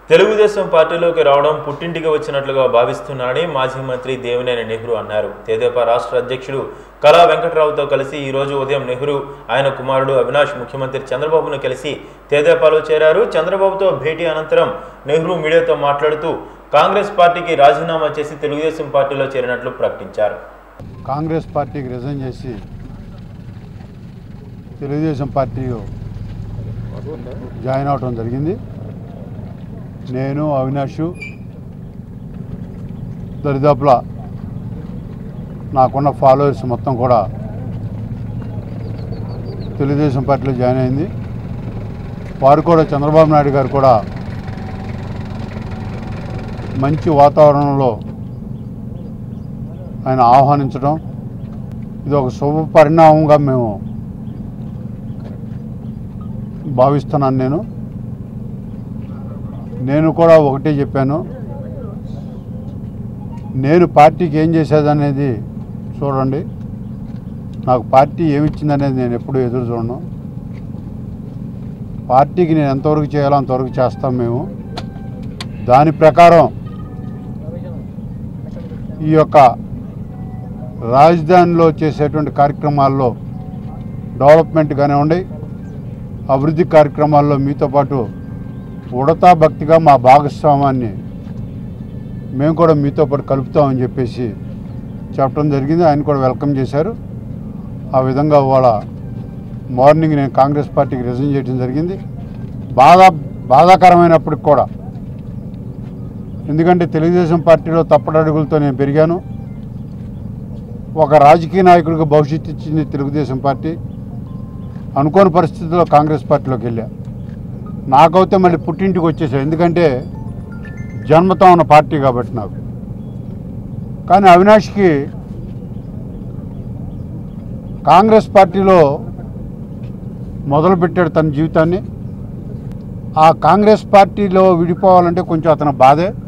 తెలుగుదేశం పార్టీలోకి రావడం పుట్టింటికి వచ్చినట్లుగా భావిస్తున్నానని మాజీ మంత్రి దేవినేని నెహ్రూ అన్నారు తెదేపా రాష్ట్ర అధ్యక్షుడు కళా వెంకట్రావుతో కలిసి ఈ రోజు ఉదయం నెహ్రూ ఆయన కుమారుడు అవినాష్ ముఖ్యమంత్రి చంద్రబాబును కలిసి తెదేపాలో చేరారు చంద్రబాబుతో భేటీ అనంతరం నెహ్రూ మీడియాతో మాట్లాడుతూ కాంగ్రెస్ పార్టీకి రాజీనామా చేసి తెలుగుదేశం పార్టీలో చేరినట్లు ప్రకటించారు కాంగ్రెస్ పార్టీకి రిజైన్ చేసి తెలుగుదేశం పార్టీలో జాయిన్ అవటం జరిగింది నేను అవినాష్ దరిదాపుల నాకున్న ఫాలోవర్స్ మొత్తం కూడా తెలుగుదేశం పార్టీలో జాయిన్ అయింది వారు కూడా చంద్రబాబు నాయుడు గారు కూడా మంచి వాతావరణంలో ఆయన ఆహ్వానించడం ఇది ఒక శుభ పరిణామంగా మేము భావిస్తున్నాను నేను నేను కూడా ఒకటే చెప్పాను నేను పార్టీకి ఏం చేసేదనేది చూడండి నాకు పార్టీ ఏమిచ్చిందనేది నేను ఎప్పుడూ ఎదురు చూడను పార్టీకి నేను ఎంతవరకు చేయాలో అంతవరకు చేస్తాం మేము దాని ప్రకారం ఈ యొక్క రాజధానిలో చేసేటువంటి కార్యక్రమాల్లో డెవలప్మెంట్ కానివ్వండి అభివృద్ధి కార్యక్రమాల్లో మీతో పాటు ఉడతా భక్తిగా మా భాగస్వామాన్ని మేము కూడా మీతో పాటు కలుపుతామని చెప్పేసి చెప్పడం జరిగింది ఆయన కూడా వెల్కమ్ చేశారు ఆ విధంగా వాళ్ళ మార్నింగ్ నేను కాంగ్రెస్ పార్టీకి రిజైన్ చేయడం జరిగింది బాధా బాధాకరమైనప్పటికి కూడా ఎందుకంటే తెలుగుదేశం పార్టీలో తప్పడడుగులతో నేను పెరిగాను ఒక రాజకీయ నాయకుడికి భవిష్యత్తు ఇచ్చింది తెలుగుదేశం పార్టీ అనుకోని పరిస్థితుల్లో కాంగ్రెస్ పార్టీలోకి వెళ్ళా నాకైతే మళ్ళీ పుట్టింటికి వచ్చేసా ఎందుకంటే జన్మతో ఉన్న పార్టీ కాబట్టి నాకు కానీ అవినాష్కి కాంగ్రెస్ పార్టీలో మొదలుపెట్టాడు తన జీవితాన్ని ఆ కాంగ్రెస్ పార్టీలో విడిపోవాలంటే కొంచెం అతని బాధే